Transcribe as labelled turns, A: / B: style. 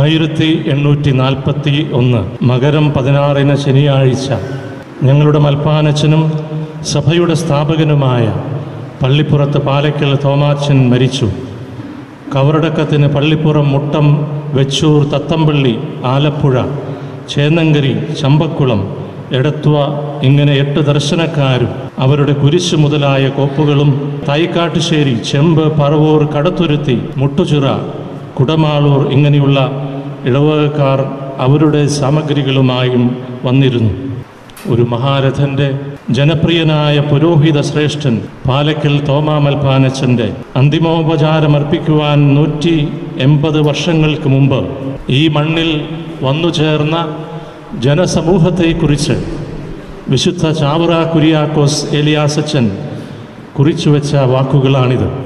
A: ആയിരത്തി എണ്ണൂറ്റി നാൽപ്പത്തി ഒന്ന് മകരം പതിനാറിന് ശനിയാഴ്ച ഞങ്ങളുടെ മൽപ്പാനച്ചനും സഭയുടെ സ്ഥാപകനുമായ പള്ളിപ്പുറത്ത് പാലക്കൽ തോമാച്ചൻ മരിച്ചു കവറടക്കത്തിന് പള്ളിപ്പുറം മുട്ടം വെച്ചൂർ തത്തമ്പള്ളി ആലപ്പുഴ ചേന്നങ്കരി ചമ്പക്കുളം എടത്വ ഇങ്ങനെ എട്ട് ദർശനക്കാരും അവരുടെ കുരിശ് മുതലായ കോപ്പുകളും തൈക്കാട്ടുശ്ശേരി ചെമ്പ് പറവൂർ കടത്തുരുത്തി മുട്ടുചിറ കുടമാളൂർ ഇങ്ങനെയുള്ള ഇടവകക്കാർ അവരുടെ സാമഗ്രികളുമായും വന്നിരുന്നു ഒരു മഹാരഥന്റെ ജനപ്രിയനായ പുരോഹിത ശ്രേഷ്ഠൻ പാലക്കൽ തോമാമൽപാനച്ചന്റെ അന്തിമോപചാരമർപ്പിക്കുവാൻ നൂറ്റി എൺപത് വർഷങ്ങൾക്ക് മുമ്പ് ഈ മണ്ണിൽ വന്നു ചേർന്ന ജനസമൂഹത്തെക്കുറിച്ച് വിശുദ്ധ ചാവറ കുര്യാക്കോസ് ഏലിയാസച്ചൻ കുറിച്ചുവെച്ച വാക്കുകളാണിത്